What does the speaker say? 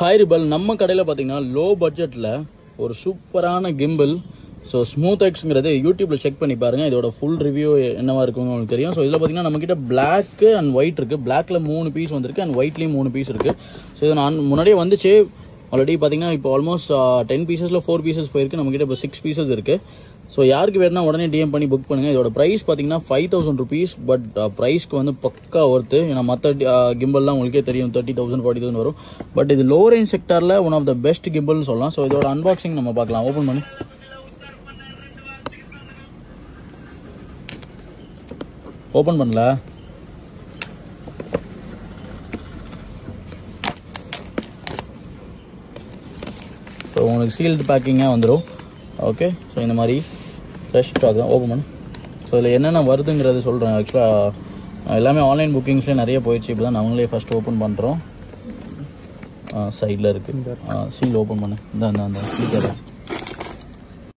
hi rebel நம்ம கடையில் பார்த்தீங்கன்னா லோ பட்ஜெட்டில் ஒரு சூப்பரான கிம்பிள் ஸோ ஸ்மூத் எக்ஸ்ங்கிறது யூடியூப்பில் செக் பண்ணி பாருங்கள் இதோட ஃபுல் ரிவ்யூ என்னவா இருக்குன்னு உங்களுக்கு தெரியும் ஸோ இதில் பார்த்தீங்கன்னா நம்மக்கிட்ட பிளாக் அண்ட் ஒயிட் இருக்குது பிளாக்ல மூணு பீஸ் வந்திருக்கு அண்ட் ஒயிட்லேயும் மூணு பீஸ் இருக்குது ஸோ இது நான் முன்னாடியே வந்துச்சு ஆல்ரெடி பார்த்தீங்கன்னா இப்போ ஆல்மோஸ்ட் டென் பீசஸில் ஃபோர் பீசஸ் போயிருக்கு நம்மக்கிட்ட இப்போ சிக்ஸ் பீசஸ் இருக்குது ஸோ யாருக்கு வேணும்னா உடனே டிஎம் பண்ணி புக் பண்ணுங்க இதோட ப்ரைஸ் பார்த்தீங்கன்னா ஃபைவ் தௌசண்ட் ருபீஸ் பட் ப்ரைஸ்க்கு வந்து பக்கா ஒர்த்து ஏன்னா மற்ற கிம்பிள்லாம் உங்களுக்கே தெரியும் தேர்ட்டி தௌசண்ட் ஃபார்ட்டி தௌசண்ட் வரும் பட் இது லோ ரேஞ்ச் செக்டாரில் ஒன் ஆஃப் த பெஸ்ட் கிம்பிள்னு சொல்லலாம் ஸோ இதோட அன்பாக்சிங் நம்ம பார்க்கலாம் ஓப்பன் பண்ணி ஓப்பன் பண்ணல ஸோ உங்களுக்கு சீல்டு பேக்கிங்காக வந்துடும் ஓகே ஸோ இந்த மாதிரி ஃப்ரெஷ் ஸ்டாக் தான் ஓப்பன் பண்ணு ஸோ இதில் என்னென்ன வருதுங்கிறது சொல்கிறேன் ஆக்சுவலாக எல்லாமே ஆன்லைன் புக்கிங்ஸ்லேயே நிறைய போயிடுச்சு இப்போ தான் நாங்களே ஃபஸ்ட் ஓப்பன் பண்ணுறோம் சைடில் இருக்குது சீல் ஓப்பன் பண்ணு இந்த அந்த அந்த ஸ்பீக்கர்